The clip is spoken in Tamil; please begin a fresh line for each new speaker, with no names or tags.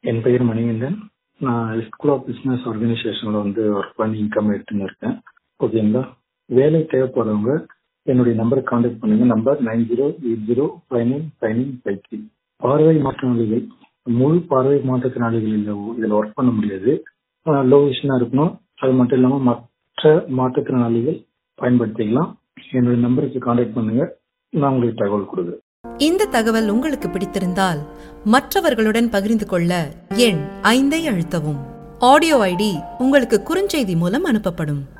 என் பெயர் மணிகண்டன் நான் ஸ்கூல் ஆஃப் பிசினஸ் ஆர்கனைசேஷன்ல வந்து ஒர்க் பண்ணி இன்கம் எடுத்துன்னு இருக்கேன் ஓகேங்களா வேலை தேவைப்படுறவங்க என்னுடைய நம்பருக்கு கான்டாக்ட் பண்ணுங்க number nine zero eight zero five nine five nine five three பார்வை மாற்றுத்திறனாளிகள் முழு பார்வை மாற்றுத்திறனாளிகள் இதில் இதில் ஒர்க் பண்ண முடியாது லோ விஷனாக இருக்கணும் அது மட்டும் இல்லாமல் மற்ற மாற்றுத்திறனாளிகள் பயன்படுத்திக்கலாம் என்னுடைய நம்பருக்கு கான்டாக்ட் பண்ணுங்க நான் உங்களுக்கு தகவல் கொடுக்குறேன்
இந்த தகவல் உங்களுக்கு பிடித்திருந்தால் மற்றவர்களுடன் பகிர்ந்து கொள்ள எண் ஐந்தை அழுத்தவும் ஆடியோ ஐடி உங்களுக்கு குறுஞ்செய்தி மூலம் அனுப்பப்படும்